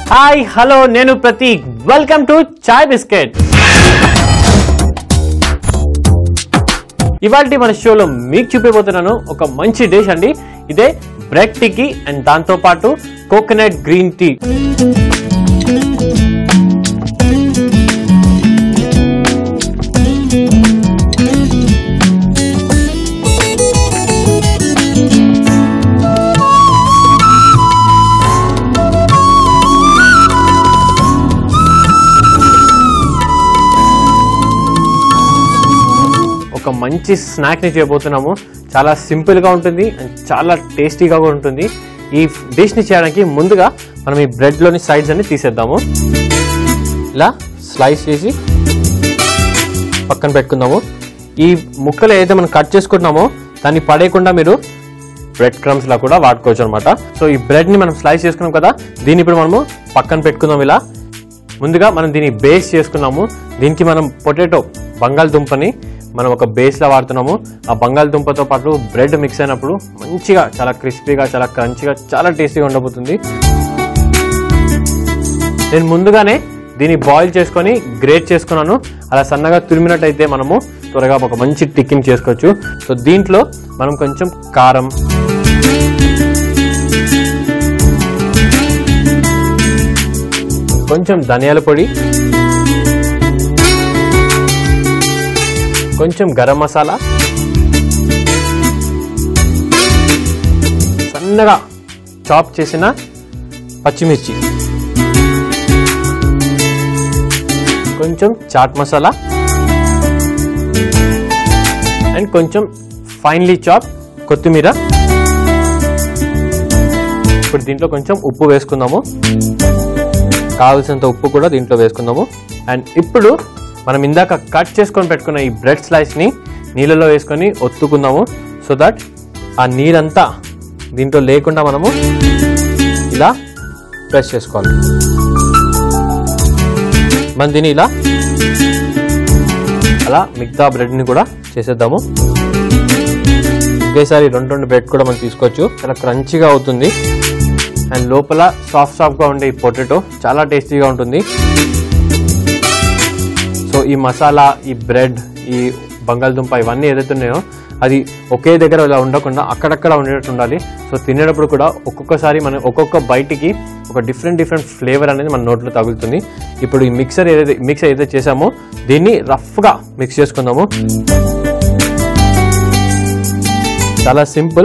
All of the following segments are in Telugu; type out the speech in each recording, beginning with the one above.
హాయ్ హలో నేను Prateek welcome to chai biscuit ఇవాళ మన షోలో మీకు చూపిపోతున్నాను ఒక మంచి డిష్ అండి ఇదే బ్రెడ్ టిక్కీ అండ్ దాంతో పాటు కోకోనట్ గ్రీన్ టీ ఒక మంచి స్నాక్ ని చేయబోతున్నాము చాలా సింపుల్ గా ఉంటుంది అండ్ చాలా టేస్టీగా కూడా ఉంటుంది ఈ డిష్ ని చేయడానికి ముందుగా మనం ఈ బ్రెడ్ లోని సైడ్స్ అన్ని తీసేద్దాము ఇలా స్లైస్ చేసి పక్కన పెట్టుకుందాము ఈ ముక్కలు ఏదైతే మనం కట్ చేసుకుంటున్నామో దాన్ని పడేయకుండా మీరు బ్రెడ్ క్రమ్స్ లా కూడా వాడుకోవచ్చు అనమాట సో ఈ బ్రెడ్ ని మనం స్లైస్ చేసుకున్నాం కదా దీన్ని ఇప్పుడు మనము పక్కన పెట్టుకుందాం ఇలా ముందుగా మనం దీన్ని బేస్ చేసుకున్నాము దీనికి మనం పొటాటో బంగాళదుంపని మనం ఒక బేస్లా వాడుతున్నాము ఆ బంగాళదుంపతో పాటు బ్రెడ్ మిక్స్ అయినప్పుడు మంచిగా చాలా క్రిస్పీగా చాలా క్రంచిగా చాలా టేస్టీగా ఉండబోతుంది నేను ముందుగానే దీన్ని బాయిల్ చేసుకొని గ్రేట్ చేసుకున్నాను అలా సన్నగా తురిమినట్టయితే మనము త్వరగా ఒక మంచి టిక్కిని చేసుకోవచ్చు సో దీంట్లో మనం కొంచెం కారం కొంచెం ధనియాల పొడి కొంచెం గరం మసాలా సన్నగా చాప్ చేసిన పచ్చిమిర్చి కొంచెం చాట్ మసాలా అండ్ కొంచెం ఫైన్లీ చాప్ కొత్తిమీర ఇప్పుడు దీంట్లో కొంచెం ఉప్పు వేసుకుందాము కావలసినంత ఉప్పు కూడా దీంట్లో వేసుకుందాము అండ్ ఇప్పుడు మనం ఇందాక కట్ చేసుకొని పెట్టుకున్న ఈ బ్రెడ్ స్లైస్ని నీళ్ళలో వేసుకొని ఒత్తుకుందాము సో దట్ ఆ నీరంతా దీంట్లో లేకుండా మనము ఇలా ప్రెస్ చేసుకోవాలి మనం దీన్ని ఇలా అలా మిగతా బ్రెడ్ని కూడా చేసేద్దాము ఒకేసారి రెండు రెండు బ్రెడ్ కూడా మనం తీసుకోవచ్చు చాలా క్రంచిగా అవుతుంది అండ్ లోపల సాఫ్ట్ సాఫ్ట్గా ఉండే ఈ పొటాటో చాలా టేస్టీగా ఉంటుంది సో ఈ మసాలా ఈ బ్రెడ్ ఈ బంగాళదుంప ఇవన్నీ ఏదైతే ఉన్నాయో అది ఒకే దగ్గర ఇలా ఉండకుండా అక్కడక్కడ ఉండేటట్టు ఉండాలి సో తినేటప్పుడు కూడా ఒక్కొక్కసారి మనం ఒక్కొక్క బయటికి ఒక డిఫరెంట్ డిఫరెంట్ ఫ్లేవర్ అనేది మన నోట్లో తగులుతుంది ఇప్పుడు ఈ మిక్సర్ ఏదైతే మిక్స్ ఏదైతే చేసామో దీన్ని రఫ్గా మిక్స్ చేసుకుందాము చాలా సింపుల్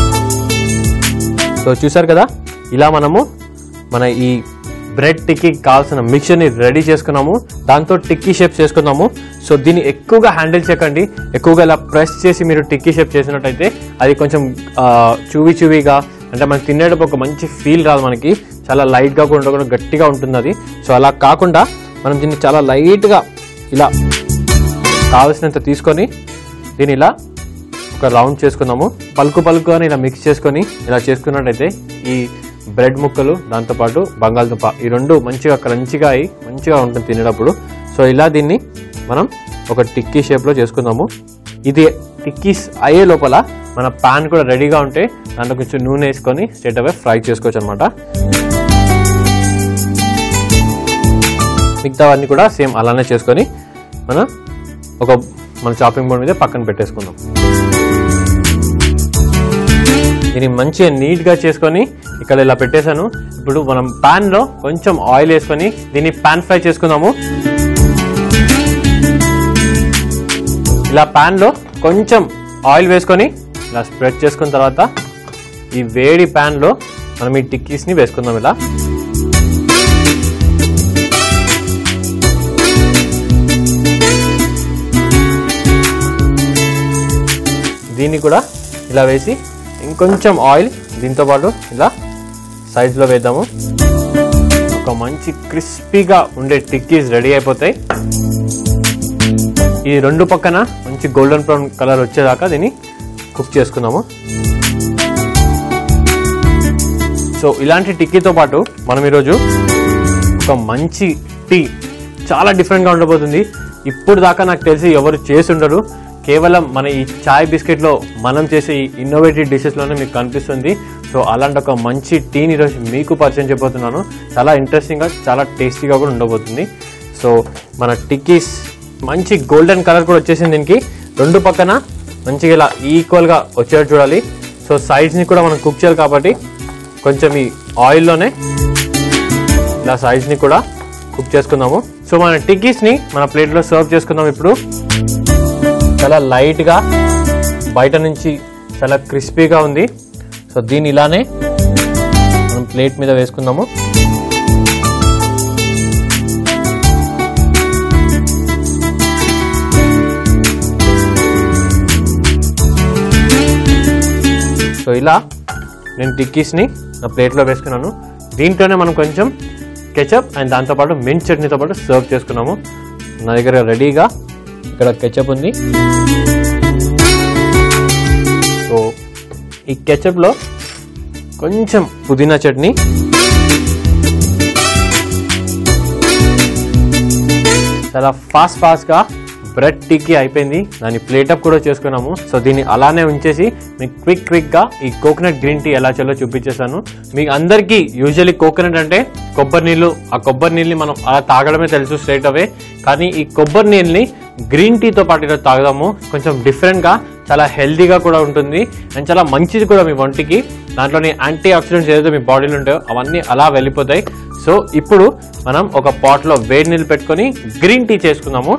సో చూసారు కదా ఇలా మనము మన ఈ బ్రెడ్ టిక్కీ కావాల్సిన మిక్చర్ని రెడీ చేసుకున్నాము దాంతో టిక్కీ షేప్ చేసుకున్నాము సో దీన్ని ఎక్కువగా హ్యాండిల్ చేయకండి ఎక్కువగా ఇలా ప్రెస్ చేసి మీరు టిక్కీ షేప్ చేసినట్టయితే అది కొంచెం ఆ, చూవి చూవిగా అంటే మనం తినేటప్పుడు ఒక మంచి ఫీల్ రాదు మనకి చాలా లైట్గా కూడా ఉండకుండా గట్టిగా ఉంటుంది అది సో అలా కాకుండా మనం దీన్ని చాలా లైట్గా ఇలా కావలసినంత తీసుకొని దీన్ని ఇలా ఒక రౌండ్ చేసుకుందాము పలుకు పలుకు అని ఇలా మిక్స్ చేసుకొని ఇలా చేసుకున్నట్టయితే ఈ బ్రెడ్ ముక్కలు దాంతోపాటు బంగాళదుంప ఈ రెండు మంచిగా క్రంచిగా అయి మంచిగా ఉంటుంది తినేటప్పుడు సో ఇలా దీన్ని మనం ఒక టిక్కీ షేప్లో చేసుకుందాము ఇది టిక్కీస్ అయ్యే లోపల మన పాన్ కూడా రెడీగా ఉంటే దాంట్లో కొంచెం నూనె వేసుకొని స్ట్రేట్ అవే ఫ్రై చేసుకోవచ్చు అనమాట మిగతావన్నీ కూడా సేమ్ అలానే చేసుకొని మనం ఒక మన చాపింగ్ బోర్డ్ మీద పక్కన పెట్టేసుకుందాం దీన్ని మంచిగా నీట్గా చేసుకొని ఇక్కడ ఇలా పెట్టేశాను ఇప్పుడు మనం ప్యాన్లో కొంచెం ఆయిల్ వేసుకొని దీన్ని పాన్ ఫ్రై చేసుకుందాము ఇలా ప్యాన్లో కొంచెం ఆయిల్ వేసుకొని ఇలా స్ప్రెడ్ చేసుకున్న తర్వాత ఈ వేడి ప్యాన్లో మనం ఈ టిక్కీస్ని వేసుకుందాం ఇలా దీన్ని కూడా ఇలా వేసి ఇంకొంచెం ఆయిల్ దీంతో పాటు ఇలా సైడ్లో వేద్దాము ఒక మంచి క్రిస్పీగా ఉండే టిక్కీస్ రెడీ అయిపోతాయి ఈ రెండు పక్కన మంచి గోల్డెన్ బ్రౌన్ కలర్ వచ్చేదాకా దీన్ని కుక్ చేసుకుందాము సో ఇలాంటి టిక్కీతో పాటు మనం ఈరోజు ఒక మంచి టీ చాలా డిఫరెంట్గా ఉండబోతుంది ఇప్పుడు దాకా నాకు తెలిసి ఎవరు చేసి ఉండరు కేవలం మన ఈ చాయ్ బిస్కెట్లో మనం చేసే ఈ ఇన్నోవేటివ్ డిషెస్లోనే మీకు కనిపిస్తుంది సో అలాంటి ఒక మంచి టీని ఈరోజు మీకు పరిచయం చేయబోతున్నాను చాలా ఇంట్రెస్టింగ్గా చాలా టేస్టీగా కూడా ఉండబోతుంది సో మన టిక్కీస్ మంచి గోల్డెన్ కలర్ కూడా వచ్చేసింది దీనికి రెండు పక్కన మంచిగా ఇలా ఈక్వల్గా వచ్చేటట్టు చూడాలి సో సైడ్స్ని కూడా మనం కుక్ చేయాలి కాబట్టి కొంచెం ఈ ఆయిల్లోనే ఇలా సైజ్ని కూడా కుక్ చేసుకుందాము సో మన టిక్కీస్ని మన ప్లేట్లో సర్వ్ చేసుకుందాం ఇప్పుడు చాలా లైట్గా బయట నుంచి చాలా క్రిస్పీగా ఉంది సో దీన్ని ఇలానే మనం ప్లేట్ మీద వేసుకుందాము సో ఇలా నేను టిక్కీస్ని నా ప్లేట్లో వేసుకున్నాను దీంట్లోనే మనం కొంచెం కెచప్ అండ్ దాంతోపాటు మింట్ చట్నీతో పాటు సర్వ్ చేసుకున్నాము నా దగ్గర రెడీగా ఇక్కడ కెచప్ ఉంది సో ఈ కెచప్లో కొంచెం పుదీనా చట్నీ చాలా ఫాస్ట్ ఫాస్ట్గా బ్రెడ్ టిక్కీ అయిపోయింది దాన్ని ప్లేట్ అప్ కూడా చేసుకున్నాము సో దీన్ని అలానే ఉంచేసి మీకు క్విక్ క్విక్గా ఈ కోకోనట్ గ్రీన్ టీ ఎలా చేయాలో చూపించేసాను మీకు అందరికీ యూజువల్లీ కోకోనట్ అంటే కొబ్బరి నీళ్ళు ఆ కొబ్బరి నీళ్ళని మనం అలా తాగడమే తెలుసు స్ట్రైట్ అవే కానీ ఈ కొబ్బరి నీళ్ళని గ్రీన్ టీతో పాటు ఇలా తాగుదాము కొంచెం డిఫరెంట్గా చాలా హెల్దీగా కూడా ఉంటుంది అండ్ చాలా మంచిది కూడా మీ ఒంటికి దాంట్లోని యాంటీ ఆక్సిడెంట్స్ ఏదైతే మీ బాడీలో ఉంటాయో అవన్నీ అలా వెళ్ళిపోతాయి సో ఇప్పుడు మనం ఒక పాట్లో వేడి నీళ్ళు పెట్టుకొని గ్రీన్ టీ చేసుకుందాము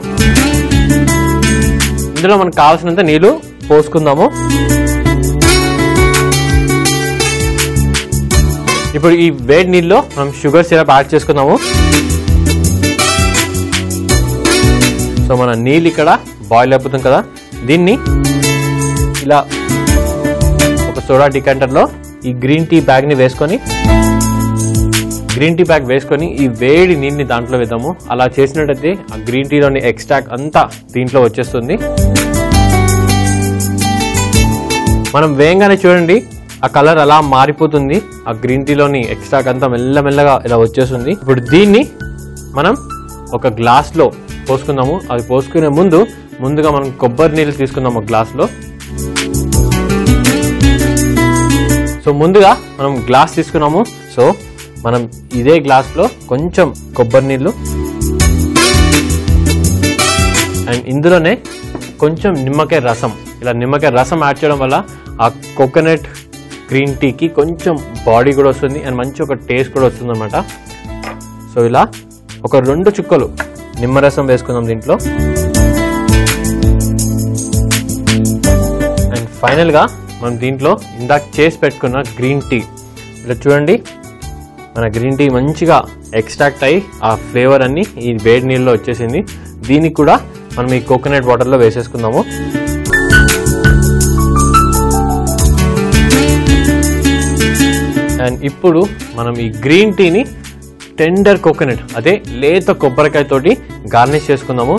ఇందులో మనకు కావాల్సినంత నీళ్ళు పోసుకుందాము ఇప్పుడు ఈ వేడి నీళ్ళలో మనం షుగర్ సిరప్ యాడ్ చేసుకుందాము సో మన నీళ్ళు ఇక్కడ బాయిల్ అయిపోతుంది కదా దీన్ని ఇలా ఒక సోడా డికంటర్లో ఈ గ్రీన్ టీ బ్యాగ్ని వేసుకొని గ్రీన్ టీ బ్యాగ్ వేసుకొని ఈ వేడి నీళ్ళని దాంట్లో వేద్దాము అలా చేసినట్టయితే ఆ గ్రీన్ టీలోని ఎక్స్ట్రాక్ట్ అంతా దీంట్లో వచ్చేస్తుంది మనం వేయంగానే చూడండి ఆ కలర్ అలా మారిపోతుంది ఆ గ్రీన్ టీలోని ఎక్స్ట్రాక్ట్ అంతా మెల్లమెల్లగా ఇలా వచ్చేస్తుంది ఇప్పుడు దీన్ని మనం ఒక గ్లాస్లో పోసుకుందాము అది పోసుకునే ముందు ముందుగా మనం కొబ్బరి నీళ్ళు తీసుకుందాం ఒక గ్లాస్లో సో ముందుగా మనం గ్లాస్ తీసుకున్నాము సో మనం ఇదే గ్లాస్లో కొంచెం కొబ్బరి నీళ్ళు అండ్ ఇందులోనే కొంచెం నిమ్మకాయ రసం ఇలా నిమ్మకాయ రసం యాడ్ చేయడం వల్ల ఆ కోకోనట్ గ్రీన్ టీకి కొంచెం బాడీ కూడా వస్తుంది అండ్ మంచి ఒక టేస్ట్ కూడా వస్తుంది అనమాట సో ఇలా ఒక రెండు చుక్కలు నిమ్మరసం వేసుకుందాం దీంట్లో అండ్ ఫైనల్గా మనం దీంట్లో ఇందాక చేసి పెట్టుకున్న గ్రీన్ టీ ఇలా చూడండి మన గ్రీన్ టీ మంచిగా ఎక్స్ట్రాక్ట్ అయ్యి ఆ ఫ్లేవర్ అన్ని ఈ వేడి నీళ్ళలో వచ్చేసింది దీనికి కూడా మనం ఈ కోకోనట్ వాటర్లో వేసేసుకుందాము అండ్ ఇప్పుడు మనం ఈ గ్రీన్ టీని టెండర్ కోకోనట్ అదే లేత కొబ్బరికాయ తోటి గార్నిష్ చేసుకుందాము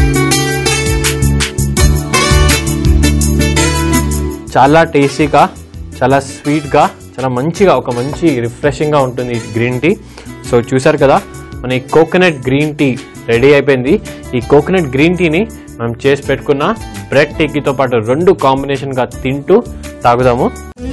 చాలా టేస్టీగా చాలా స్వీట్గా చాలా మంచిగా ఒక మంచి రిఫ్రెషింగ్గా ఉంటుంది ఈ గ్రీన్ టీ సో చూసారు కదా మన ఈ కోకోనట్ గ్రీన్ టీ రెడీ అయిపోయింది ఈ కోకోనట్ గ్రీన్ టీని మనం చేసి పెట్టుకున్న బ్రెడ్ టిక్కీతో పాటు రెండు కాంబినేషన్గా తింటూ తాగుదాము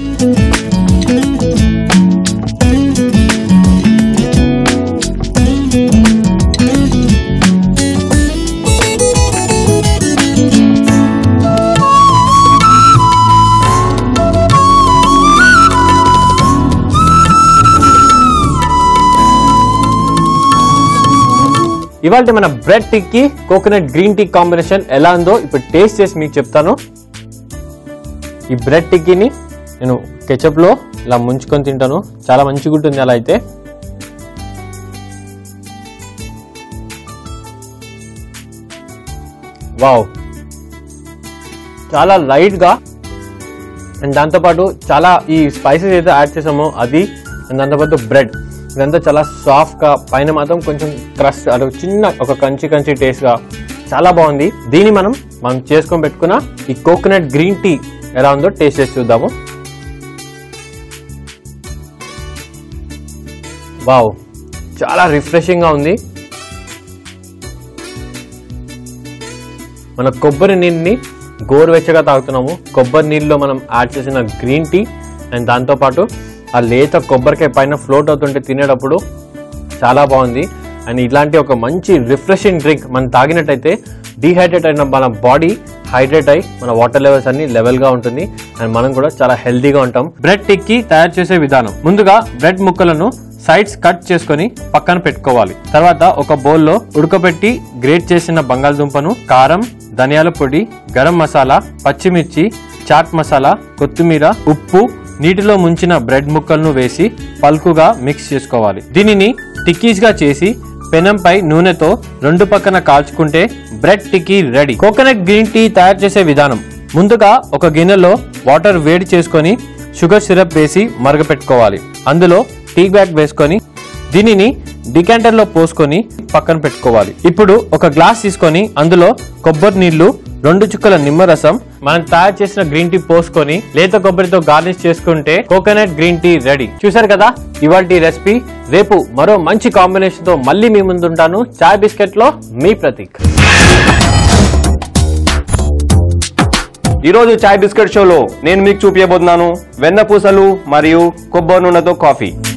ఇవాళ మన bread tikki coconut green tea combination ఎలా ఉందో ఇప్పుడు టేస్ట్ చేసి మీకు చెప్తాను ఈ బ్రెడ్ టిక్కీని నేను కెచప్లో ఇలా ముంచుకొని తింటాను చాలా మంచిగా ఉంటుంది అలా అయితే వావ్ చాలా లైట్గా అండ్ దాంతోపాటు చాలా ఈ స్పైసెస్ ఏదైతే యాడ్ చేసామో అది అండ్ దాంతోపాటు బ్రెడ్ ఇదంతా చాలా సాఫ్ట్గా పైన మాత్రం కొంచెం క్రష్ అది ఒక చిన్న ఒక కంచి కంచి టేస్ట్గా చాలా బాగుంది దీన్ని మనం మనం చేసుకొని పెట్టుకున్న ఈ కోకోనట్ గ్రీన్ టీ ఎలా ఉందో టేస్ట్ చేసి చూద్దాము వావ్ చాలా రిఫ్రెషింగ్గా ఉంది మన కొబ్బరి నీళ్ళని గోరువెచ్చగా తాగుతున్నాము కొబ్బరి నీళ్ళలో మనం యాడ్ చేసిన గ్రీన్ టీ అండ్ దాంతోపాటు ఆ లేత కొబ్బరికాయ పైన ఫ్లోట్ అవుతుంటే తినేటప్పుడు చాలా బాగుంది అండ్ ఇలాంటి ఒక మంచి రిఫ్రెషింగ్ డ్రింక్ మనం తాగినట్టయితే డీహైడ్రేట్ అయిన మన బాడీ హైడ్రేట్ అయి మన వాటర్ లెవెల్స్ అన్ని లెవెల్ గా ఉంటుంది అండ్ మనం కూడా చాలా హెల్తీగా ఉంటాం బ్రెడ్ టిక్కి తయారు చేసే విధానం ముందుగా బ్రెడ్ ముక్కలను సైడ్స్ కట్ చేసుకొని పక్కన పెట్టుకోవాలి తర్వాత ఒక బౌల్లో ఉడకబెట్టి గ్రేట్ చేసిన బంగాళదుంపను కారం ధనియాల పొడి గరం మసాలా పచ్చిమిర్చి చాట్ మసాలా కొత్తిమీర ఉప్పు నీటిలో ముంచిన బ్రెడ్ ముక్కలను వేసి పల్కుగా మిక్స్ చేసుకోవాలి దీనిని టిక్కీస్ గా చేసి పెనంపై నూనెతో రెండు పక్కన కాల్చుకుంటే bread tikki ready coconut green tea తయారు చేసే విధానం ముందుగా ఒక గిన్నెలో వాటర్ వేడి చేసుకొని షుగర్ సిరప్ వేసి మరగపెట్టుకోవాలి అందులో టీ బ్యాగ్ వేసుకొని దీనిని డికాంటర్ లో పోసుకొని పక్కన పెట్టుకోవాలి ఇప్పుడు ఒక గ్లాస్ తీసుకొని అందులో కొబ్బరి నీళ్లు రెండు చుక్కల నిమ్మరసం మనం తయారు చేసిన గ్రీన్ టీ పోసుకొని లేత కొబ్బరితో గార్నిష్ చేసుకుంటే కోకోనట్ గ్రీన్ టీ రెడీ చూసారు కదా ఇవాళ రెసిపీ రేపు మరో మంచి కాంబినేషన్ తో మళ్ళీ మీ ముందుంటాను చాయ్ బిస్కెట్ లో మీ ప్రతీక్ ఈరోజు చాయ్ బిస్కెట్ షోలో నేను మీకు చూపించబోతున్నాను వెన్నపూసలు మరియు కొబ్బరి నూనెతో కాఫీ